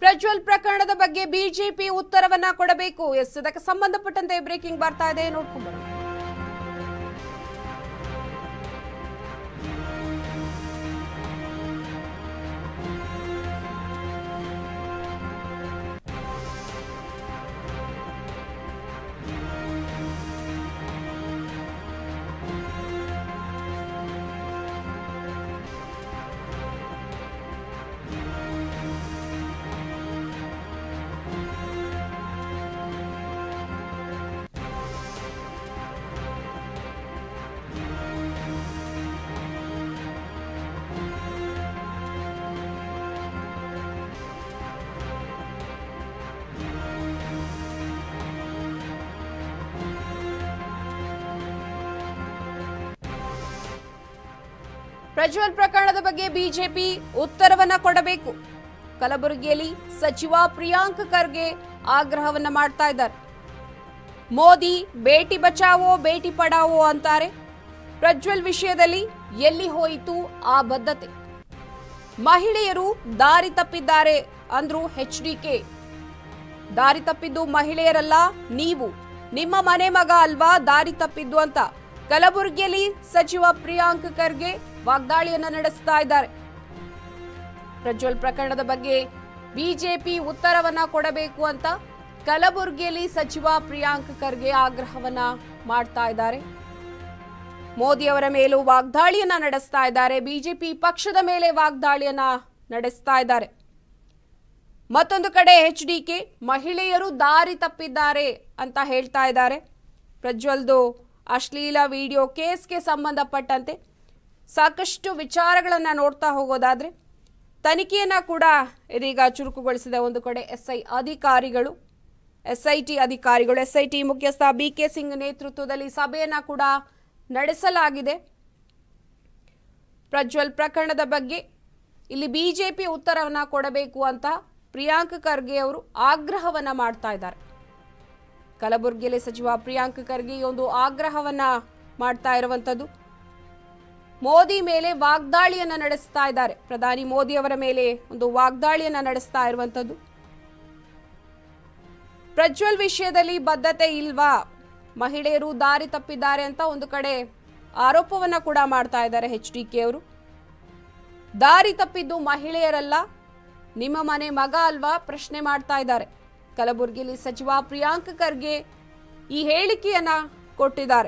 ಪ್ರಜ್ವಲ್ ಪ್ರಕರಣದ ಬಗ್ಗೆ ಬಿಜೆಪಿ ಉತ್ತರವನ್ನ ಕೊಡಬೇಕು ಎಸ್ ಇದಕ್ಕೆ ಸಂಬಂಧಪಟ್ಟಂತೆ ಬ್ರೇಕಿಂಗ್ ಬರ್ತಾ ಇದೆ ನೋಡ್ಕೊಂಡು ಬರೋಣ. ಪ್ರಜ್ವಲ್ ಪ್ರಕರಣದ ಬಗ್ಗೆ ಬಿಜೆಪಿ ಉತ್ತರವನ್ನ ಕೊಡಬೇಕು ಕಲಬುರಗಿಯಲ್ಲಿ ಸಚಿವ ಪ್ರಿಯಾಂಕ್ ಖರ್ಗೆ ಆಗ್ರಹವನ್ನ ಮಾಡ್ತಾ ಇದ್ದಾರೆ ಮೋದಿ ಬೇಟಿ ಬಚಾವೋ ಬೇಟಿ ಪಡಾವೋ ಅಂತಾರೆ ಪ್ರಜ್ವಲ್ ವಿಷಯದಲ್ಲಿ ಎಲ್ಲಿ ಹೋಯಿತು ಆ ಬದ್ಧತೆ ಮಹಿಳೆಯರು ದಾರಿ ತಪ್ಪಿದ್ದಾರೆ ಅಂದ್ರು ಎಚ್ ಕೆ ದಾರಿ ತಪ್ಪಿದ್ದು ಮಹಿಳೆಯರಲ್ಲ ನೀವು ನಿಮ್ಮ ಮನೆ ಮಗ ಅಲ್ವಾ ದಾರಿ ತಪ್ಪಿದ್ದು ಅಂತ ಕಲಬುರಗಿಯಲ್ಲಿ ಸಚಿವ ಪ್ರಿಯಾಂಕ್ ಖರ್ಗೆ ವಾಗ್ದಾಳಿಯನ್ನ ನಡೆಸ್ತಾ ಇದ್ದಾರೆ ಪ್ರಜ್ವಲ್ ಪ್ರಕರಣದ ಬಗ್ಗೆ ಬಿಜೆಪಿ ಉತ್ತರವನ್ನ ಕೊಡಬೇಕು ಅಂತ ಕಲಬುರಗಿಯಲ್ಲಿ ಸಚಿವ ಪ್ರಿಯಾಂಕ್ ಖರ್ಗೆ ಆಗ್ರಹವನ್ನ ಮಾಡ್ತಾ ಇದ್ದಾರೆ ಮೋದಿ ಅವರ ಮೇಲೂ ವಾಗ್ದಾಳಿಯನ್ನ ನಡೆಸ್ತಾ ಇದ್ದಾರೆ ಬಿಜೆಪಿ ಪಕ್ಷದ ಮೇಲೆ ವಾಗ್ದಾಳಿಯನ್ನ ನಡೆಸ್ತಾ ಇದ್ದಾರೆ ಮತ್ತೊಂದು ಕಡೆ ಎಚ್ ಕೆ ಮಹಿಳೆಯರು ದಾರಿ ತಪ್ಪಿದ್ದಾರೆ ಅಂತ ಹೇಳ್ತಾ ಇದ್ದಾರೆ ಪ್ರಜ್ವಲ್ದು ಅಶ್ಲೀಲ ವಿಡಿಯೋ ಕೇಸ್ಗೆ ಸಂಬಂಧಪಟ್ಟಂತೆ ಸಾಕಷ್ಟು ವಿಚಾರಗಳನ್ನ ನೋಡ್ತಾ ಹೋಗೋದಾದ್ರೆ ತನಿಖೆಯನ್ನ ಕೂಡ ಇದೀಗ ಚುರುಕುಗೊಳಿಸಿದ ಒಂದು ಕಡೆ ಎಸ್ಐ ಅಧಿಕಾರಿಗಳು ಎಸ್ಐಟಿ ಅಧಿಕಾರಿಗಳು ಎಸ್ಐಟಿ ಮುಖ್ಯಸ್ಥ ಬಿ ಕೆ ಸಿಂಗ್ ನೇತೃತ್ವದಲ್ಲಿ ಸಭೆಯನ್ನ ಕೂಡ ನಡೆಸಲಾಗಿದೆ ಪ್ರಜ್ವಲ್ ಪ್ರಕರಣದ ಬಗ್ಗೆ ಇಲ್ಲಿ ಬಿಜೆಪಿ ಉತ್ತರವನ್ನ ಕೊಡಬೇಕು ಅಂತ ಪ್ರಿಯಾಂಕ್ ಖರ್ಗೆ ಅವರು ಆಗ್ರಹವನ್ನ ಮಾಡ್ತಾ ಇದ್ದಾರೆ ಕಲಬುರಗಿಯಲ್ಲಿ ಸಚಿವ ಪ್ರಿಯಾಂಕ್ ಖರ್ಗೆ ಈ ಒಂದು ಆಗ್ರಹವನ್ನ ಮಾಡ್ತಾ ಇರುವಂತದ್ದು ಮೋದಿ ಮೇಲೆ ವಾಗ್ದಾಳಿಯನ್ನ ನಡೆಸ್ತಾ ಇದ್ದಾರೆ ಪ್ರಧಾನಿ ಮೋದಿ ಅವರ ಮೇಲೆ ಒಂದು ವಾಗ್ದಾಳಿಯನ್ನ ನಡೆಸ್ತಾ ಇರುವಂತದ್ದು ಪ್ರಜ್ವಲ್ ವಿಷಯದಲ್ಲಿ ಬದ್ಧತೆ ಇಲ್ವಾ ಮಹಿಳೆಯರು ದಾರಿ ತಪ್ಪಿದ್ದಾರೆ ಅಂತ ಒಂದು ಕಡೆ ಆರೋಪವನ್ನ ಕೂಡ ಮಾಡ್ತಾ ಇದ್ದಾರೆ ಎಚ್ ಡಿ ಕೆ ಅವರು ದಾರಿ ತಪ್ಪಿದ್ದು ಮಹಿಳೆಯರಲ್ಲ ನಿಮ್ಮ ಮನೆ ಮಗ ಅಲ್ವಾ ಪ್ರಶ್ನೆ ಮಾಡ್ತಾ ಇದ್ದಾರೆ ಕಲಬುರಗಿಯಲ್ಲಿ ಸಚಿವ ಪ್ರಿಯಾಂಕ್ ಖರ್ಗೆ ಈ ಹೇಳಿಕೆಯನ್ನ ಕೊಟ್ಟಿದ್ದಾರೆ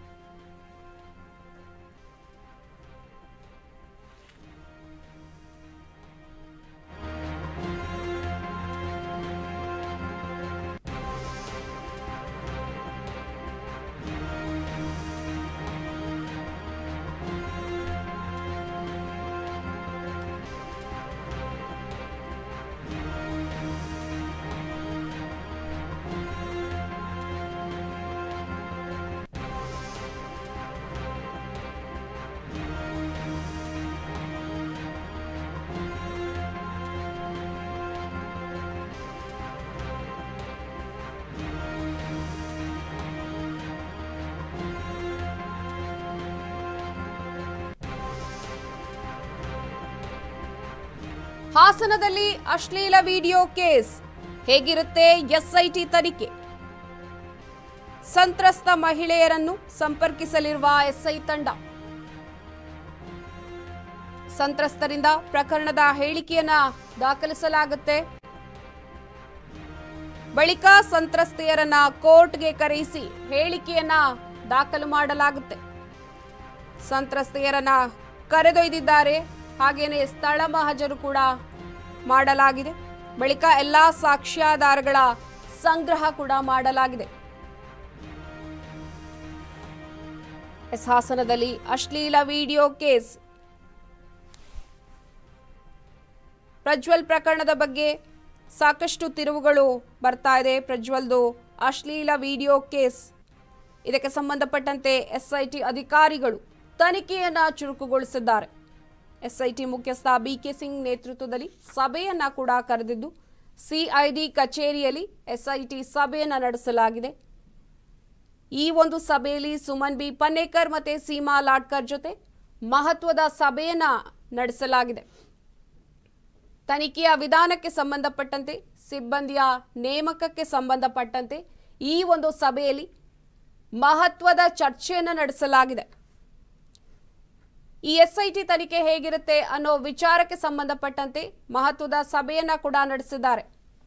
ಹಾಸನದಲ್ಲಿ ಅಶ್ಲೀಲ ವಿಡಿಯೋ ಕೇಸ್ ಹೇಗಿರುತ್ತೆ ಎಸ್ಐಟಿ ತನಿಖೆ ಸಂತ್ರಸ್ತ ಮಹಿಳೆಯರನ್ನು ಸಂಪರ್ಕಿಸಲಿರುವ ಎಸ್ಐ ತಂಡ ಸಂತ್ರಸ್ತರಿಂದ ಪ್ರಕರಣದ ಹೇಳಿಕೆಯನ್ನ ದಾಖಲಿಸಲಾಗುತ್ತೆ ಬಳಿಕ ಸಂತ್ರಸ್ತೆಯರನ್ನ ಕೋರ್ಟ್ಗೆ ಕರೆಯಿಸಿ ಹೇಳಿಕೆಯನ್ನ ದಾಖಲು ಮಾಡಲಾಗುತ್ತೆ ಸಂತ್ರಸ್ತೆಯರನ್ನ ಕರೆದೊಯ್ದಿದ್ದಾರೆ ಹಾಗೇನೆ ಸ್ಥಳ ಮಹಜರು ಕೂಡ ಮಾಡಲಾಗಿದೆ ಬಳಿಕ ಎಲ್ಲಾ ಸಾಕ್ಷ್ಯಾಧಾರಗಳ ಸಂಗ್ರಹ ಕೂಡ ಮಾಡಲಾಗಿದೆ ಎಸ್ ಹಾಸನದಲ್ಲಿ ಅಶ್ಲೀಲ ವಿಡಿಯೋ ಕೇಸ್ ಪ್ರಜ್ವಲ್ ಪ್ರಕರಣದ ಬಗ್ಗೆ ಸಾಕಷ್ಟು ತಿರುವುಗಳು ಬರ್ತಾ ಇದೆ ಪ್ರಜ್ವಲ್ದು ಅಶ್ಲೀಲ ವಿಡಿಯೋ ಕೇಸ್ ಇದಕ್ಕೆ ಸಂಬಂಧಪಟ್ಟಂತೆ ಎಸ್ಐಟಿ ಅಧಿಕಾರಿಗಳು ತನಿಖೆಯನ್ನ ಚುರುಕುಗೊಳಿಸಿದ್ದಾರೆ ಎಸ್ಐಟಿ ಮುಖ್ಯಸ್ಥ ಬಿಕೆ ಸಿಂಗ್ ನೇತೃತ್ವದಲ್ಲಿ ಸಭೆಯನ್ನ ಕೂಡ ಕರೆದಿದ್ದು ಸಿಐಡಿ ಕಚೇರಿಯಲ್ಲಿ ಎಸ್ಐಟಿ ಸಭೆಯನ್ನ ನಡೆಸಲಾಗಿದೆ ಈ ಒಂದು ಸಭೆಯಲ್ಲಿ ಸುಮನ್ ಬಿ ಪನ್ನೇಕರ್ ಮತ್ತೆ ಸೀಮಾ ಲಾಟ್ಕರ್ ಜೊತೆ ಮಹತ್ವದ ಸಭೆಯನ್ನ ನಡೆಸಲಾಗಿದೆ ತನಿಖೆಯ ವಿಧಾನಕ್ಕೆ ಸಂಬಂಧಪಟ್ಟಂತೆ ಸಿಬ್ಬಂದಿಯ ನೇಮಕಕ್ಕೆ ಸಂಬಂಧಪಟ್ಟಂತೆ ಈ ಒಂದು ಸಭೆಯಲ್ಲಿ ಮಹತ್ವದ ಚರ್ಚೆಯನ್ನು ನಡೆಸಲಾಗಿದೆ ಈ ಎಸ್ಐಟಿ ತನಿಖೆ ಹೇಗಿರುತ್ತೆ ಅನ್ನೋ ವಿಚಾರಕ್ಕೆ ಸಂಬಂಧಪಟ್ಟಂತೆ ಮಹತ್ವದ ಸಭೆಯನ್ನ ಕೂಡ ನಡೆಸಿದ್ದಾರೆ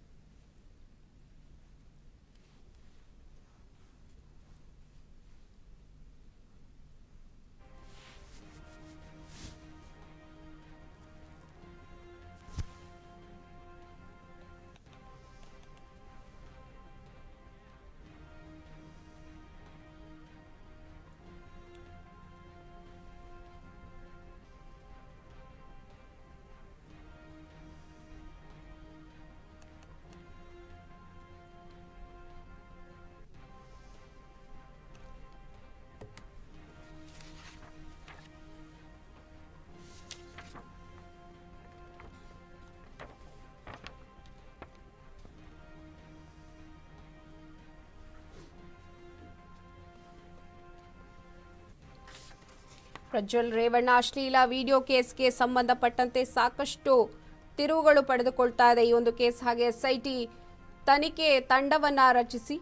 ಪ್ರಜ್ವಲ್ ರೇವಣ್ಣ ಅಶ್ಲೀಲ ವಿಡಿಯೋ ಕೇಸ್ಗೆ ಸಂಬಂಧಪಟ್ಟಂತೆ ಸಾಕಷ್ಟು ತಿರುವುಗಳು ಪಡೆದುಕೊಳ್ತಾ ಇದೆ ಈ ಒಂದು ಕೇಸ್ ಹಾಗೆ ಎಸ್ಐಟಿ ತನಿಖೆ ತಂಡವನ್ನ ರಚಿಸಿ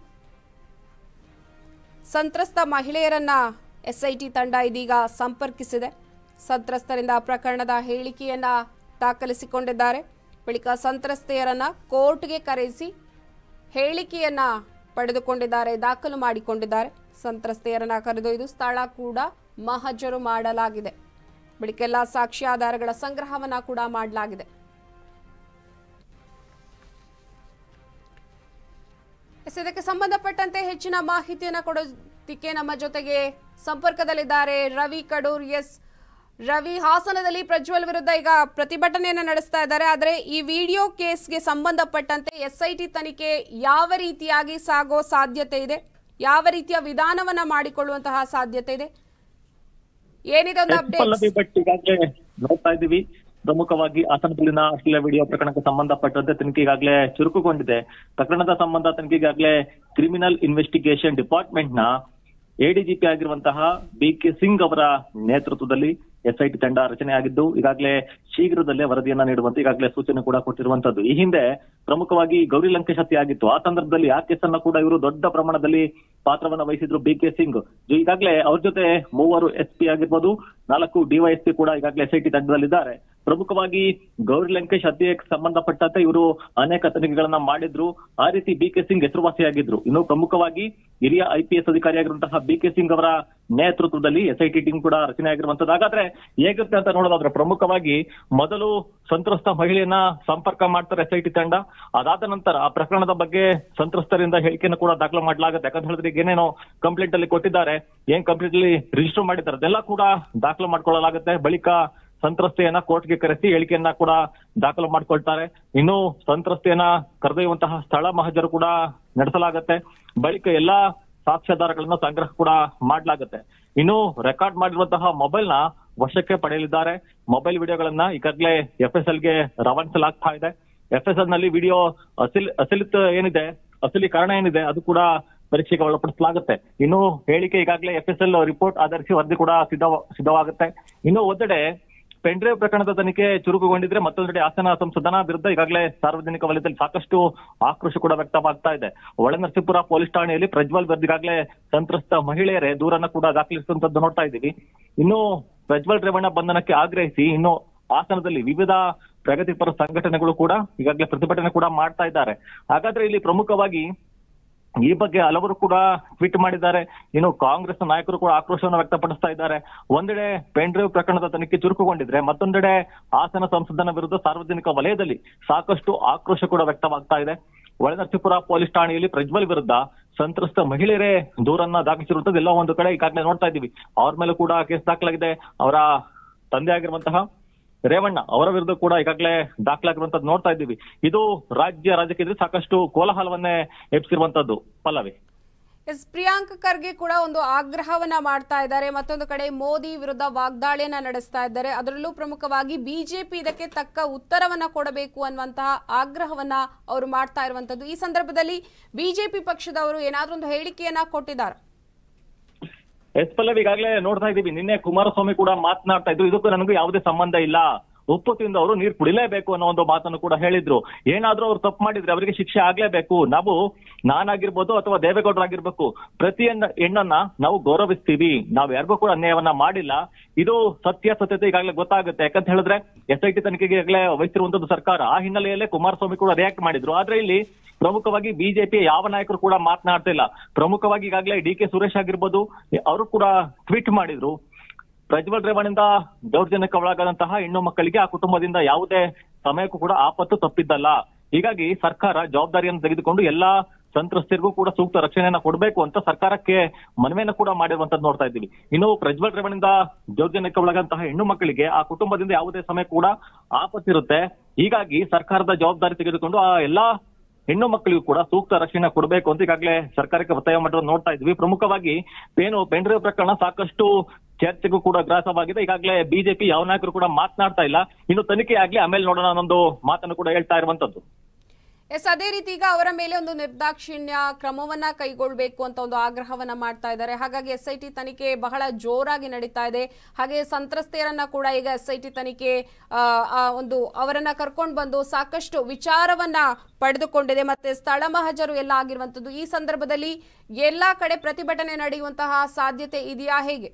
ಸಂತ್ರಸ್ತ ಮಹಿಳೆಯರನ್ನ ಎಸ್ಐಟಿ ತಂಡ ಇದೀಗ ಸಂಪರ್ಕಿಸಿದೆ ಸಂತ್ರಸ್ತರಿಂದ ಪ್ರಕರಣದ ಹೇಳಿಕೆಯನ್ನ ದಾಖಲಿಸಿಕೊಂಡಿದ್ದಾರೆ ಬಳಿಕ ಸಂತ್ರಸ್ತೆಯರನ್ನ ಕೋರ್ಟ್ಗೆ ಕರೆಸಿ ಹೇಳಿಕೆಯನ್ನ ಪಡೆದುಕೊಂಡಿದ್ದಾರೆ ದಾಖಲು ಮಾಡಿಕೊಂಡಿದ್ದಾರೆ ಸಂತ್ರಸ್ತೆಯರನ್ನ ಕರೆದೊಯ್ದು ಸ್ಥಳ ಕೂಡ ಮಹಜರು ಮಾಡಲಾಗಿದೆ ಬಳಿಕ ಎಲ್ಲ ಸಾಕ್ಷ್ಯಾಧಾರಗಳ ಸಂಗ್ರಹವನ್ನ ಕೂಡ ಮಾಡಲಾಗಿದೆ ಎಸ್, ಇದಕ್ಕೆ ಸಂಬಂಧಪಟ್ಟಂತೆ ಹೆಚ್ಚಿನ ಮಾಹಿತಿಯನ್ನ ಕೊಡೋದಕ್ಕೆ ನಮ್ಮ ಜೊತೆಗೆ ಸಂಪರ್ಕದಲ್ಲಿದ್ದಾರೆ ರವಿ ಕಡೂರ್ ಎಸ್ ರವಿ ಹಾಸನದಲ್ಲಿ ಪ್ರಜ್ವಲ್ ವಿರುದ್ಧ ಈಗ ಪ್ರತಿಭಟನೆಯನ್ನ ನಡೆಸ್ತಾ ಇದ್ದಾರೆ ಆದರೆ ಈ ವಿಡಿಯೋ ಕೇಸ್ಗೆ ಸಂಬಂಧಪಟ್ಟಂತೆ ಎಸ್ಐಟಿ ತನಿಖೆ ಯಾವ ರೀತಿಯಾಗಿ ಸಾಗೋ ಸಾಧ್ಯತೆ ಇದೆ ಯಾವ ರೀತಿಯ ವಿಧಾನವನ್ನ ಮಾಡಿಕೊಳ್ಳುವಂತಹ ಸಾಧ್ಯತೆ ಇದೆ ಏನಿದೆ ಒಂದು ಅಪ್ಡೇಟ್ ಪಲ್ಲವಿ ಭಟ್ ಈಗಾಗಲೇ ನೋಡ್ತಾ ಇದ್ದೀವಿ ಪ್ರಮುಖವಾಗಿ ಹಾಸನದಲ್ಲಿನ ಅಶ್ಲೀಲ ವಿಡಿಯೋ ಪ್ರಕರಣಕ್ಕೆ ಸಂಬಂಧಪಟ್ಟಂತೆ ತನಿಖೆ ಈಗಾಗಲೇ ಚುರುಕುಗೊಂಡಿದೆ ಪ್ರಕರಣದ ಸಂಬಂಧ ತನಿಖೆ ಈಗಾಗಲೇ ಕ್ರಿಮಿನಲ್ ಇನ್ವೆಸ್ಟಿಗೇಷನ್ ಡಿಪಾರ್ಟ್ಮೆಂಟ್ ನ ಎಡಿಜಿಪಿ ಆಗಿರುವಂತಹ ಬಿ ಕೆ ಸಿಂಗ್ ಅವರ ನೇತೃತ್ವದಲ್ಲಿ ಎಸ್ಐಟಿ ತಂಡ ರಚನೆಯಾಗಿದ್ದು ಈಗಾಗಲೇ ಶೀಘ್ರದಲ್ಲೇ ವರದಿಯನ್ನ ನೀಡುವಂತೆ ಈಗಾಗಲೇ ಸೂಚನೆ ಕೂಡ ಕೊಟ್ಟಿರುವಂತದ್ದು ಈ ಹಿಂದೆ ಪ್ರಮುಖವಾಗಿ ಗೌರಿ ಲಂಕೇಶ್ ಹತ್ಯೆ ಆಗಿತ್ತು ಆ ಸಂದರ್ಭದಲ್ಲಿ ಆ ಕೇಸನ್ನ ಕೂಡ ಇವರು ದೊಡ್ಡ ಪ್ರಮಾಣದಲ್ಲಿ ಪಾತ್ರವನ್ನ ವಹಿಸಿದ್ರು ಬಿ ಕೆ ಸಿಂಗ್ ಈಗಾಗಲೇ ಅವ್ರ ಜೊತೆ ಮೂವರು ಎಸ್ ಪಿ ಆಗಿರ್ಬೋದು ನಾಲ್ಕು ಡಿವೈಎಸ್ಪಿ ಕೂಡ ಈಗಾಗಲೇ ಎಸ್ಐಟಿ ತಂಡದಲ್ಲಿದ್ದಾರೆ ಪ್ರಮುಖವಾಗಿ ಗೌರಿ ಲಂಕೇಶ್ ಹತ್ಯೆಗೆ ಸಂಬಂಧಪಟ್ಟಂತೆ ಇವರು ಅನೇಕ ತನಿಖೆಗಳನ್ನ ಮಾಡಿದ್ರು ಆ ರೀತಿ ಬಿ ಕೆ ಸಿಂಗ್ ಹೆಸರುವಾಸಿಯಾಗಿದ್ರು ಇನ್ನು ಪ್ರಮುಖವಾಗಿ ಹಿರಿಯ ಐ ಪಿ ಎಸ್ ಅಧಿಕಾರಿಯಾಗಿರುವಂತಹ ಬಿ ಕೆ ಸಿಂಗ್ ಅವರ ನೇತೃತ್ವದಲ್ಲಿ ಎಸ್ಐಟಿ ಟೀಮ್ ಕೂಡ ರಚನೆ ಆಗಿರುವಂತದ್ದು ಹಾಗಾದ್ರೆ ಹೇಗಿರುತ್ತೆ ಅಂತ ನೋಡೋದಾದ್ರೆ ಪ್ರಮುಖವಾಗಿ ಮೊದಲು ಸಂತ್ರಸ್ತ ಮಹಿಳೆಯನ್ನ ಸಂಪರ್ಕ ಮಾಡ್ತಾರೆ ಎಸ್ಐಟಿ ತಂಡ ಅದಾದ ನಂತರ ಆ ಪ್ರಕರಣದ ಬಗ್ಗೆ ಸಂತ್ರಸ್ತರಿಂದ ಹೇಳಿಕೆಯನ್ನು ಕೂಡ ದಾಖಲು ಮಾಡಲಾಗುತ್ತೆ ಯಾಕಂತ ಹೇಳಿದ್ರೆ ಈಗ ಏನೇನೋ ಕಂಪ್ಲೇಂಟ್ ಅಲ್ಲಿ ಕೊಟ್ಟಿದ್ದಾರೆ ಏನ್ ಕಂಪ್ಲೇಂಟ್ ಅಲ್ಲಿ ರಿಜಿಸ್ಟರ್ ಮಾಡಿದ್ದಾರೆ ಅದೆಲ್ಲ ಕೂಡ ದಾಖಲು ಮಾಡ್ಕೊಳ್ಳಲಾಗುತ್ತೆ ಬಳಿಕ ಸಂತ್ರಸ್ತೆಯನ್ನ ಕೋರ್ಟ್ಗೆ ಕರೆಸಿ ಹೇಳಿಕೆಯನ್ನ ಕೂಡ ದಾಖಲು ಮಾಡ್ಕೊಳ್ತಾರೆ ಇನ್ನು ಸಂತ್ರಸ್ತೆಯನ್ನ ಕರೆದೊಯ್ಯುವಂತಹ ಸ್ಥಳ ಮಹಜರು ಕೂಡ ನಡೆಸಲಾಗತ್ತೆ ಬಳಿಕ ಎಲ್ಲಾ ಸಾಕ್ಷ್ಯಾಧಾರಗಳನ್ನ ಸಂಗ್ರಹ ಕೂಡ ಮಾಡಲಾಗುತ್ತೆ ಇನ್ನು ರೆಕಾರ್ಡ್ ಮಾಡಿರುವಂತಹ ಮೊಬೈಲ್ ನ ವಶಕ್ಕೆ ಪಡೆಯಲಿದ್ದಾರೆ ಮೊಬೈಲ್ ವಿಡಿಯೋಗಳನ್ನ ಈಗಾಗಲೇ ಎಫ್ ಎಸ್ ಎಲ್ ಗೆ ರವಾನಿಸಲಾಗ್ತಾ ಇದೆ ಎಫ್ ಎಸ್ ಎಲ್ ನಲ್ಲಿ ವಿಡಿಯೋ ಅಸಿಲ್ ಅಸಿಲಿತ್ ಏನಿದೆ ಅಸಲೀಕರಣ ಏನಿದೆ ಅದು ಕೂಡ ಪರೀಕ್ಷೆಗೆ ಒಳಪಡಿಸಲಾಗುತ್ತೆ ಇನ್ನು ಹೇಳಿಕೆ ಈಗಾಗಲೇ ಎಫ್ ಎಸ್ ಎಲ್ ರಿಪೋರ್ಟ್ ಆಧರಿಸಿ ವರದಿ ಕೂಡ ಸಿದ್ಧ ಸಿದ್ಧವಾಗುತ್ತೆ ಇನ್ನು ಒಂದೆಡೆ ಪೆಂಡ್ರೈವ್ ಪ್ರಕರಣದ ತನಿಖೆ ಚುರುಕುಗೊಂಡಿದ್ರೆ ಮತ್ತೊಂದೆಡೆ ಹಾಸನ ಸಂಸದನ ವಿರುದ್ಧ ಈಗಾಗಲೇ ಸಾರ್ವಜನಿಕ ವಲಯದಲ್ಲಿ ಸಾಕಷ್ಟು ಆಕ್ರೋಶ ಕೂಡ ವ್ಯಕ್ತವಾಗ್ತಾ ಇದೆ ಒಳನರಸೀಪುರ ಪೊಲೀಸ್ ಠಾಣೆಯಲ್ಲಿ ಪ್ರಜ್ವಲ್ ವಿರುದ್ಧ ಈಗಾಗಲೇ ಸಂತ್ರಸ್ತ ಮಹಿಳೆಯರೇ ದೂರನ್ನ ಕೂಡ ದಾಖಲಿಸುವಂತದ್ದು ನೋಡ್ತಾ ಇದ್ದೀವಿ ಇನ್ನು ಪ್ರಜ್ವಲ್ ರೇವಣ್ಣ ಬಂಧನಕ್ಕೆ ಆಗ್ರಹಿಸಿ ಇನ್ನು ಹಾಸನದಲ್ಲಿ ವಿವಿಧ ಪ್ರಗತಿಪರ ಸಂಘಟನೆಗಳು ಕೂಡ ಈಗಾಗಲೇ ಪ್ರತಿಭಟನೆ ಕೂಡ ಮಾಡ್ತಾ ಇದ್ದಾರೆ ಹಾಗಾದ್ರೆ ಇಲ್ಲಿ ಪ್ರಮುಖವಾಗಿ ಈ ಬಗ್ಗೆ ಹಲವರು ಕೂಡ ಟ್ವೀಟ್ ಮಾಡಿದ್ದಾರೆ ಇನ್ನು ಕಾಂಗ್ರೆಸ್ ನಾಯಕರು ಕೂಡ ಆಕ್ರೋಶವನ್ನು ವ್ಯಕ್ತಪಡಿಸ್ತಾ ಇದ್ದಾರೆ ಒಂದೆಡೆ ಪೆಂಡ್ರೈವ್ ಪ್ರಕರಣದ ತನಿಖೆ ಚುರುಕುಗೊಂಡಿದ್ರೆ ಮತ್ತೊಂದೆಡೆ ಹಾಸನ ಸಂಸದನ ವಿರುದ್ಧ ಸಾರ್ವಜನಿಕ ವಲಯದಲ್ಲಿ ಸಾಕಷ್ಟು ಆಕ್ರೋಶ ಕೂಡ ವ್ಯಕ್ತವಾಗ್ತಾ ಇದೆ ಒಳನರಸೀಪುರ ಪೊಲೀಸ್ ಠಾಣೆಯಲ್ಲಿ ಪ್ರಜ್ವಲ್ ವಿರುದ್ಧ ಸಂತ್ರಸ್ತ ಮಹಿಳೆಯರೇ ದೂರನ್ನ ದಾಖಲಿಸಿರುವಂತದ್ದು ಎಲ್ಲ ಒಂದು ಕಡೆ ಈಗಾಗಲೇ ನೋಡ್ತಾ ಇದ್ದೀವಿ ಅವ್ರ ಮೇಲೂ ಕೂಡ ಕೇಸ್ ದಾಖಲಾಗಿದೆ ಅವರ ತಂದೆ ಆಗಿರುವಂತಹ ರೇವಣ್ಣ ಅವರ ವಿರುದ್ಧ ಕೂಡ ಈಗಾಗಲೇ ದಾಖಲಾಗಿರುವಂತದ್ದು ನೋಡ್ತಾ ಇದ್ದೀವಿ ಇದು ರಾಜ್ಯ ರಾಜಕೀಯದಲ್ಲಿ ಸಾಕಷ್ಟು ಕೋಲಾಹಲವನ್ನೇ ಎಬ್ಸಿರುವಂತದ್ದು ಪಲ್ಲವಿ ಎಸ್ ಪ್ರಿಯಾಂಕ್ ಖರ್ಗೆ ಕೂಡ ಒಂದು ಆಗ್ರಹವನ್ನ ಮಾಡ್ತಾ ಇದ್ದಾರೆ ಮತ್ತೊಂದು ಕಡೆ ಮೋದಿ ವಿರುದ್ಧ ವಾಗ್ದಾಳಿಯನ್ನ ನಡೆಸ್ತಾ ಇದ್ದಾರೆ ಅದರಲ್ಲೂ ಪ್ರಮುಖವಾಗಿ ಬಿಜೆಪಿ ಇದಕ್ಕೆ ತಕ್ಕ ಉತ್ತರವನ್ನ ಕೊಡಬೇಕು ಅನ್ನುವಂತಹ ಆಗ್ರಹವನ್ನ ಅವರು ಮಾಡ್ತಾ ಇರುವಂತದ್ದು ಈ ಸಂದರ್ಭದಲ್ಲಿ ಬಿಜೆಪಿ ಪಕ್ಷದವರು ಏನಾದ್ರೂ ಒಂದು ಹೇಳಿಕೆಯನ್ನ ಕೊಟ್ಟಿದ್ದಾರೆ ಎಸ್ ಪಲ್ಲವಿ ಈಗಾಗಲೇ ನೋಡ್ತಾ ಇದ್ದೀವಿ ನಿನ್ನೆ ಕುಮಾರಸ್ವಾಮಿ ಕೂಡ ಮಾತನಾಡ್ತಾ ಇದ್ರು ಇದಕ್ಕೂ ನನಗೂ ಯಾವುದೇ ಸಂಬಂಧ ಇಲ್ಲ ಉಪ್ಪು ತಿಂದವರು ನೀರು ಕುಡಿಲೇಬೇಕು ಅನ್ನೋ ಒಂದು ಮಾತನ್ನು ಕೂಡ ಹೇಳಿದ್ರು ಏನಾದ್ರೂ ಅವ್ರು ತಪ್ಪು ಮಾಡಿದ್ರೆ ಅವರಿಗೆ ಶಿಕ್ಷೆ ಆಗ್ಲೇಬೇಕು ನಾವು ನಾನಾಗಿರ್ಬೋದು ಅಥವಾ ದೇವೇಗೌಡರಾಗಿರ್ಬೇಕು ಪ್ರತಿಯೊಂದು ಹೆಣ್ಣನ್ನ ನಾವು ಗೌರವಿಸ್ತೀವಿ ನಾವು ಯಾರಿಗೂ ಕೂಡ ಅನ್ಯಾಯವನ್ನ ಮಾಡಿಲ್ಲ ಇದು ಸತ್ಯಾಸತ್ಯತೆ ಈಗಾಗಲೇ ಗೊತ್ತಾಗುತ್ತೆ ಯಾಕಂತ ಹೇಳಿದ್ರೆ ಎಸ್ ಐ ಟಿ ತನಿಖೆಗೆ ಈಗಾಗಲೇ ವಹಿಸಿರುವಂತದ್ದು ಸರ್ಕಾರ ಆ ಹಿನ್ನೆಲೆಯಲ್ಲೇ ಕುಮಾರಸ್ವಾಮಿ ಕೂಡ ರಿಯಾಕ್ಟ್ ಮಾಡಿದ್ರು ಆದ್ರೆ ಇಲ್ಲಿ ಪ್ರಮುಖವಾಗಿ ಬಿಜೆಪಿ ಯಾವ ನಾಯಕರು ಕೂಡ ಮಾತನಾಡ್ತಿಲ್ಲ ಪ್ರಮುಖವಾಗಿ ಈಗಾಗಲೇ ಡಿ ಕೆ ಸುರೇಶ್ ಆಗಿರ್ಬೋದು ಅವರು ಕೂಡ ಟ್ವೀಟ್ ಮಾಡಿದ್ರು ಪ್ರಜ್ವಲ್ ರೇವಣ್ಣಿಂದ ದೌರ್ಜನ್ಯಕ್ಕೆ ಒಳಗಾದಂತಹ ಹೆಣ್ಣು ಮಕ್ಕಳಿಗೆ ಆ ಕುಟುಂಬದಿಂದ ಯಾವುದೇ ಸಮಯಕ್ಕೂ ಕೂಡ ಆಪತ್ತು ತಪ್ಪಿದ್ದಲ್ಲ ಹೀಗಾಗಿ ಸರ್ಕಾರ ಜವಾಬ್ದಾರಿಯನ್ನು ತೆಗೆದುಕೊಂಡು ಎಲ್ಲಾ ಸಂತ್ರಸ್ತರಿಗೂ ಕೂಡ ಸೂಕ್ತ ರಕ್ಷಣೆಯನ್ನ ಕೊಡಬೇಕು ಅಂತ ಸರ್ಕಾರಕ್ಕೆ ಮನವಿಯನ್ನು ಕೂಡ ಮಾಡಿರುವಂತದ್ದು ನೋಡ್ತಾ ಇದ್ದೀವಿ ಇನ್ನು ಪ್ರಜ್ವಲ್ ರೇವಣ್ಣಿಂದ ದೌರ್ಜನ್ಯಕ್ಕೆ ಒಳಗಂತಹ ಹೆಣ್ಣು ಮಕ್ಕಳಿಗೆ ಆ ಕುಟುಂಬದಿಂದ ಯಾವುದೇ ಸಮಯ ಕೂಡ ಆಪತ್ತಿರುತ್ತೆ ಹೀಗಾಗಿ ಸರ್ಕಾರದ ಜವಾಬ್ದಾರಿ ತೆಗೆದುಕೊಂಡು ಆ ಎಲ್ಲಾ ಹೆಣ್ಣು ಮಕ್ಕಳಿಗೂ ಕೂಡ ಸೂಕ್ತ ರಕ್ಷಣೆ ಕೊಡಬೇಕು ಅಂತ ಈಗಾಗಲೇ ಸರ್ಕಾರಕ್ಕೆ ಒತ್ತಾಯ ಮಾಡಿರೋದು ನೋಡ್ತಾ ಇದ್ವಿ ಪ್ರಮುಖವಾಗಿ ಏನು ಪೆಂಡ್ರೈವ್ ಪ್ರಕರಣ ಸಾಕಷ್ಟು ಚರ್ಚೆಗೂ ಕೂಡ ಗ್ರಾಸವಾಗಿದೆ ಈಗಾಗಲೇ ಬಿಜೆಪಿ ಯಾವ ನಾಯಕರು ಕೂಡ ಮಾತನಾಡ್ತಾ ಇಲ್ಲ ಇನ್ನು ತನಿಖೆ ಆಗ್ಲಿ ಆಮೇಲೆ ನೋಡೋಣ ಅನ್ನೊಂದು ಮಾತನ್ನು ಕೂಡ ಹೇಳ್ತಾ ಇರುವಂತದ್ದು ಎಸ್ ಅದೇ ರೀತಿ ಈಗ ಅವರ ಮೇಲೆ ಒಂದು ನಿರ್ದಾಕ್ಷಿಣ್ಯ ಕ್ರಮವನ್ನ ಕೈಗೊಳ್ಳಬೇಕು ಅಂತ ಒಂದು ಆಗ್ರಹವನ್ನ ಮಾಡ್ತಾ ಇದ್ದಾರೆ ಹಾಗಾಗಿ ಎಸ್ ಐ ಟಿ ತನಿಖೆ ಬಹಳ ಜೋರಾಗಿ ನಡೀತಾ ಇದೆ ಹಾಗೆ ಸಂತ್ರಸ್ತೆಯರನ್ನ ಕೂಡ ಈಗ ಎಸ್ ಐ ಟಿ ತನಿಖೆ ಆ, ಆ ಒಂದು ಅವರನ್ನ ಕರ್ಕೊಂಡು ಬಂದು ಸಾಕಷ್ಟು ವಿಚಾರವನ್ನ ಪಡೆದುಕೊಂಡಿದೆ ಮತ್ತೆ ಸ್ಥಳ ಮಹಜರು ಎಲ್ಲ ಆಗಿರುವಂತದ್ದು ಈ ಸಂದರ್ಭದಲ್ಲಿ ಎಲ್ಲಾ ಕಡೆ ಪ್ರತಿಭಟನೆ ನಡೆಯುವಂತಹ ಸಾಧ್ಯತೆ ಇದೆಯಾ ಹೇಗೆ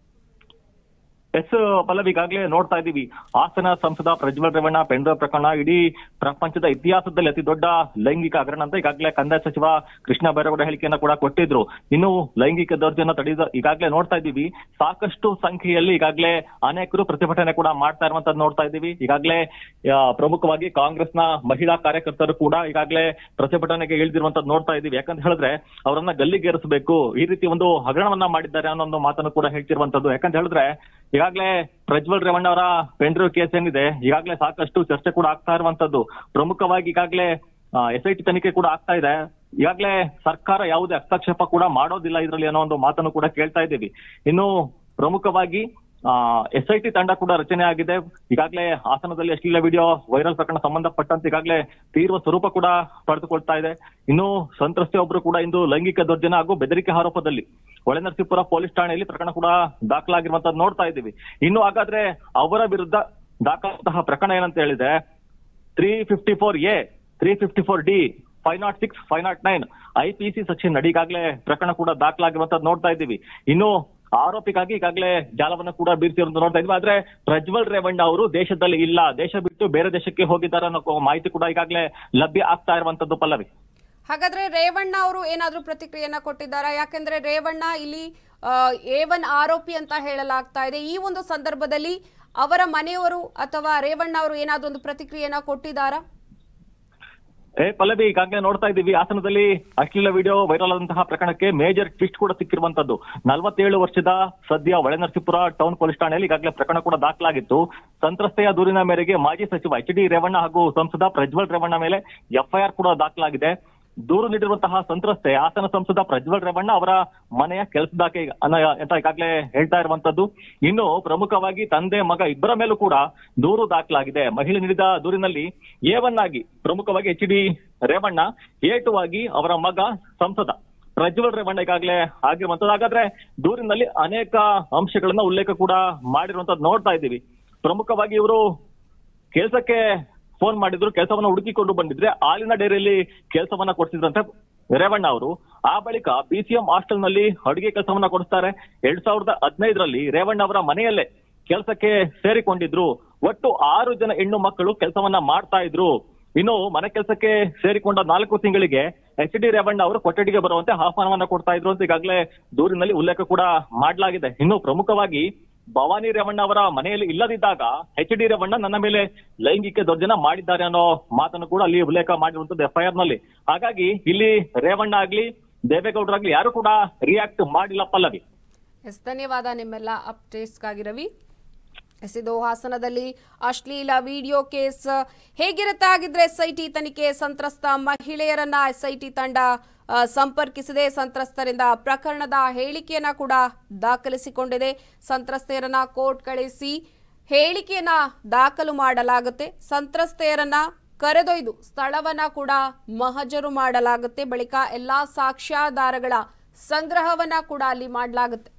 ಎಸ್ ಪಲ್ಲವಿ ಈಗಾಗಲೇ ನೋಡ್ತಾ ಇದ್ದೀವಿ ಹಾಸನ ಸಂಸದ ಪ್ರಜ್ವಲ್ ರೇವಣ್ಣ ಪೆಂಡ್ರೈವ್ ಪ್ರಕರಣ ಇಡೀ ಪ್ರಪಂಚದ ಇತಿಹಾಸದಲ್ಲಿ ಅತಿ ದೊಡ್ಡ ಲೈಂಗಿಕ ಹಗರಣ ಅಂತ ಈಗಾಗಲೇ ಕಂದಾಯ ಸಚಿವ ಕೃಷ್ಣ ಬೈರೇಗೌಡ ಹೇಳಿಕೆಯನ್ನ ಕೂಡ ಕೊಟ್ಟಿದ್ರು ಇನ್ನು ಲೈಂಗಿಕ ದೌರ್ಜನ್ಯ ತಡೆದ ಈಗಾಗಲೇ ನೋಡ್ತಾ ಇದ್ದೀವಿ ಸಾಕಷ್ಟು ಸಂಖ್ಯೆಯಲ್ಲಿ ಈಗಾಗಲೇ ಅನೇಕರು ಪ್ರತಿಭಟನೆ ಕೂಡ ಮಾಡ್ತಾ ಇರುವಂತದ್ದು ನೋಡ್ತಾ ಇದ್ದೀವಿ ಈಗಾಗಲೇ ಆ, ಪ್ರಮುಖವಾಗಿ ಕಾಂಗ್ರೆಸ್ನ ಮಹಿಳಾ ಕಾರ್ಯಕರ್ತರು ಕೂಡ ಈಗಾಗಲೇ ಪ್ರತಿಭಟನೆಗೆ ಇಳಿದಿರುವಂತದ್ದು ನೋಡ್ತಾ ಇದ್ದೀವಿ ಯಾಕಂತ ಹೇಳಿದ್ರೆ ಅವರನ್ನ ಗಲ್ಲಿಗೇರಿಸಬೇಕು ಈ ರೀತಿ ಒಂದು ಹಗರಣವನ್ನ ಮಾಡಿದ್ದಾರೆ ಅನ್ನೋ ಒಂದು ಮಾತನ್ನು ಕೂಡ ಹೇಳ್ತಿರುವಂತದ್ದು ಯಾಕಂತ ಹೇಳಿದ್ರೆ ಈಗಾಗಲೇ ಪ್ರಜ್ವಲ್ ರೇವಣ್ಣ ಅವರ ಪೆಂಡ್ರೈವ್ ಕೇಸ್ ಏನಿದೆ ಈಗಾಗಲೇ ಸಾಕಷ್ಟು ಚರ್ಚೆ ಕೂಡ ಆಗ್ತಾ ಇರುವಂತದ್ದು ಪ್ರಮುಖವಾಗಿ ಈಗಾಗಲೇ ಎಸ್ ಐ ಟಿ ತನಿಖೆ ಕೂಡ ಆಗ್ತಾ ಇದೆ ಈಗಾಗಲೇ ಸರ್ಕಾರ ಯಾವುದೇ ಹಸ್ತಕ್ಷೇಪ ಕೂಡ ಮಾಡೋದಿಲ್ಲ ಇದರಲ್ಲಿ ಅನ್ನೋ ಒಂದು ಮಾತನ್ನು ಕೂಡ ಕೇಳ್ತಾ ಇದ್ದೀವಿ ಇನ್ನು ಪ್ರಮುಖವಾಗಿ ಎಸ್ ಐ ಟಿ ತಂಡ ಕೂಡ ರಚನೆ ಆಗಿದೆ ಈಗಾಗಲೇ ಹಾಸನದಲ್ಲಿ ಅಶ್ಲೀಲ ವಿಡಿಯೋ ವೈರಲ್ ಪ್ರಕರಣ ಸಂಬಂಧಪಟ್ಟಂತೆ ಈಗಾಗಲೇ ತೀವ್ರ ಸ್ವರೂಪ ಕೂಡ ಪಡೆದುಕೊಳ್ತಾ ಇದೆ ಇನ್ನು ಸಂತ್ರಸ್ತೆ ಒಬ್ರು ಕೂಡ ಇಂದು ಲೈಂಗಿಕ ದೌರ್ಜನ್ಯ ಹಾಗೂ ಬೆದರಿಕೆ ಆರೋಪದಲ್ಲಿ ಹೊಳೆನರಸೀಪುರ ಪೊಲೀಸ್ ಠಾಣೆಯಲ್ಲಿ ಪ್ರಕರಣ ಕೂಡ ದಾಖಲಾಗಿರುವಂತದ್ದು ನೋಡ್ತಾ ಇದ್ದೀವಿ ಇನ್ನು ಹಾಗಾದ್ರೆ ಅವರ ವಿರುದ್ಧ ದಾಖಲಾದಂತಹ ಪ್ರಕರಣ ಏನಂತ ಹೇಳಿದ್ರೆ three fifty four A three fifty four D five nought six five nought nine IPC section ಅಡಿ ಈಗಾಗಲೇ ಪ್ರಕರಣ ಕೂಡ ದಾಖಲಾಗಿರುವಂತದ್ದು ನೋಡ್ತಾ ಇದ್ದೀವಿ ಇನ್ನು ಆರೋಪಿಗಾಗಿ ಈಗಾಗಲೇ ಜಾಲವನ್ನು ಕೂಡ ಬೀರ್ತಿರೋದು ನೋಡ್ತಾ ಇದ್ವಿ ಆದ್ರೆ ಪ್ರಜ್ವಲ್ ರೇವಣ್ಣ ಅವರು ದೇಶದಲ್ಲಿ ಇಲ್ಲ ದೇಶ ಬಿಟ್ಟು ಬೇರೆ ದೇಶಕ್ಕೆ ಹೋಗಿದ್ದಾರೆ ಅನ್ನೋ ಮಾಹಿತಿ ಕೂಡ ಈಗಾಗಲೇ ಲಭ್ಯ ಆಗ್ತಾ ಇರುವಂತದ್ದು ಪಲ್ಲವಿ ಹಾಗಾದ್ರೆ ರೇವಣ್ಣ ಅವರು ಏನಾದ್ರೂ ಪ್ರತಿಕ್ರಿಯೆಯನ್ನ ಕೊಟ್ಟಿದ್ದಾರಾ ಯಾಕಂದ್ರೆ ರೇವಣ್ಣ ಇಲ್ಲಿ ಎ ಒನ್ ಆರೋಪಿ ಅಂತ ಹೇಳಲಾಗ್ತಾ ಇದೆ ಈ ಒಂದು ಸಂದರ್ಭದಲ್ಲಿ ಅವರ ಮನೆಯವರು ಅಥವಾ ರೇವಣ್ಣ ಅವರು ಏನಾದ್ರೂ ಒಂದು ಪ್ರತಿಕ್ರಿಯೆಯನ್ನ ಕೊಟ್ಟಿದ್ದಾರಾ ಏ ಪಲ್ಲವಿ ಈಗಾಗಲೇ ನೋಡ್ತಾ ಇದ್ದೀವಿ ಹಾಸನದಲ್ಲಿ ಅಶ್ಲೀಲ ವಿಡಿಯೋ ವೈರಲ್ ಆದಂತಹ ಪ್ರಕರಣಕ್ಕೆ ಮೇಜರ್ ಟ್ವಿಸ್ಟ್ ಕೂಡ ಸಿಕ್ಕಿರುವಂತದ್ದು ನಲವತ್ತೇಳು ವರ್ಷದ ಸದ್ಯ ಹೊಳೆನರಸೀಪುರ ಟೌನ್ ಪೊಲೀಸ್ ಠಾಣೆಯಲ್ಲಿ ಈಗಾಗಲೇ ಪ್ರಕರಣ ಕೂಡ ದಾಖಲಾಗಿತ್ತು ಸಂತ್ರಸ್ತೆಯ ದೂರಿನ ಮೇರೆಗೆ ಮಾಜಿ ಸಚಿವ ಎಚ್ ಡಿ ರೇವಣ್ಣ ಹಾಗೂ ಸಂಸದ ಪ್ರಜ್ವಲ್ ರೇವಣ್ಣ ಮೇಲೆ ಎಫ್ಐಆರ್ ಕೂಡ ದಾಖಲಾಗಿದೆ ದೂರು ನೀಡಿರುವಂತಹ ಸಂತ್ರಸ್ತೆ ಹಾಸನ ಸಂಸದ ಪ್ರಜ್ವಲ್ ರೇವಣ್ಣ ಅವರ ಮನೆಯ ಕೆಲಸದಾಕೆ ಅಂತ ಈಗಾಗಲೇ ಹೇಳ್ತಾ ಇರುವಂತದ್ದು ಇನ್ನು ಪ್ರಮುಖವಾಗಿ ತಂದೆ ಮಗ ಇಬ್ಬರ ಮೇಲೂ ಕೂಡ ದೂರು ದಾಖಲಾಗಿದೆ ಮಹಿಳೆ ನೀಡಿದ ದೂರಿನಲ್ಲಿ ಎ ಒನ್ ಆಗಿ ಪ್ರಮುಖವಾಗಿ H D Revanna A two ಆಗಿ ಅವರ ಮಗ ಸಂಸದ ಪ್ರಜ್ವಲ್ ರೇವಣ್ಣ ಈಗಾಗಲೇ ಆಗಿರುವಂತದ್ದು ಹಾಗಾದ್ರೆ ದೂರಿನಲ್ಲಿ ಅನೇಕ ಅಂಶಗಳನ್ನ ಉಲ್ಲೇಖ ಕೂಡ ಮಾಡಿರುವಂತದ್ದು ನೋಡ್ತಾ ಇದ್ದೀವಿ ಪ್ರಮುಖವಾಗಿ ಇವರು ಕೆಲಸಕ್ಕೆ ಫೋನ್ ಮಾಡಿದ್ರು ಕೆಲಸವನ್ನ ಹುಡುಕಿಕೊಂಡು ಬಂದಿದ್ರೆ ಹಾಲಿನ ಡೈರಿಯಲ್ಲಿ ಕೆಲಸವನ್ನ ಕೊಡ್ತಿದ್ರಂತೆ ರೇವಣ್ಣ ಅವರು ಆ ಬಳಿಕ ಬಿಸಿಎಂ ಹಾಸ್ಟೆಲ್ ನಲ್ಲಿ ಅಡುಗೆ ಕೆಲಸವನ್ನ ಕೊಡಿಸ್ತಾರೆ ಎರಡ್ ಸಾವಿರದ ಹದಿನೈದರಲ್ಲಿ ರೇವಣ್ಣ ಅವರ ಮನೆಯಲ್ಲೇ ಕೆಲಸಕ್ಕೆ ಸೇರಿಕೊಂಡಿದ್ರು ಒಟ್ಟು ಆರು ಜನ ಹೆಣ್ಣು ಮಕ್ಕಳು ಕೆಲಸವನ್ನ ಮಾಡ್ತಾ ಇದ್ರು ಇನ್ನು ಮನೆ ಕೆಲಸಕ್ಕೆ ಸೇರಿಕೊಂಡ ನಾಲ್ಕು ತಿಂಗಳಿಗೆ ಎಚ್ ಡಿ ರೇವಣ್ಣ ಅವರು ಕೊಠಡಿಗೆ ಬರುವಂತೆ ಆಹ್ವಾನವನ್ನ ಕೊಡ್ತಾ ಇದ್ರು ಅಂತ ಈಗಾಗಲೇ ದೂರಿನಲ್ಲಿ ಉಲ್ಲೇಖ ಕೂಡ ಮಾಡಲಾಗಿದೆ ಇನ್ನು ಪ್ರಮುಖವಾಗಿ ಭವಾನಿ ರೇವಣ್ಣ ಅವರ ಮನೆಯಲ್ಲಿ ಇಲ್ಲದಿದ್ದಾಗ ಎಚ್ ಡಿ ರೇವಣ್ಣ ನನ್ನ ಮೇಲೆ ಲೈಂಗಿಕ ದೌರ್ಜನ್ಯ ಮಾಡಿದ್ದಾರೆ ಅನ್ನೋ ಮಾತನ್ನು ಕೂಡ ಅಲ್ಲಿ ಉಲ್ಲೇಖ ಮಾಡಿರುವಂತದ್ದು ಎಫ್ಐಆರ್ ನಲ್ಲಿ ಹಾಗಾಗಿ ಇಲ್ಲಿ ರೇವಣ್ಣ ಆಗ್ಲಿ ದೇವೇಗೌಡರಾಗ್ಲಿ ಯಾರು ಕೂಡ ರಿಯಾಕ್ಟ್ ಮಾಡಿಲ್ಲ ಪಲ್ಲವಿ ಎಸ್ ಧನ್ಯವಾದ ನಿಮ್ಮೆಲ್ಲ ಅಪ್ಡೇಟ್ಸ್ಗಾಗಿ ರವಿ ಎಸ್ ಇದು ಹಾಸನದಲ್ಲಿ ಅಶ್ಲೀಲ ವಿಡಿಯೋ ಕೇಸ್ ಹೇಗಿರುತ್ತೆ ಆಗಿದ್ರೆ ಎಸ್ ಐ ಟಿ ತನಿಖೆ ಸಂತ್ರಸ್ತ ಮಹಿಳೆಯರನ್ನ ಎಸ್ ಐ ಟಿ ತಂಡ ಆ, ಸಂಪರ್ಕಿಸಿದೆ ಸಂತ್ರಸ್ತರಿಂದ ಪ್ರಕರಣದ ಹೇಳಿಕೆಯನ್ನ ಕೂಡ ದಾಖಲಿಸಿಕೊಂಡಿದೆ ಸಂತ್ರಸ್ತೆಯರನ್ನ ಕೋರ್ಟ್ ಕಳಿಸಿ ಹೇಳಿಕೆಯನ್ನ ದಾಖಲು ಮಾಡಲಾಗುತ್ತೆ ಸಂತ್ರಸ್ತೆಯರನ್ನ ಕರೆದೊಯ್ದು ಸ್ಥಳವನ್ನ ಕೂಡ ಮಹಜರು ಮಾಡಲಾಗುತ್ತೆ ಬಳಿಕ ಎಲ್ಲಾ ಸಾಕ್ಷ್ಯಾಧಾರಗಳ ಸಂಗ್ರಹವನ್ನ ಕೂಡ ಅಲ್ಲಿ ಮಾಡಲಾಗುತ್ತೆ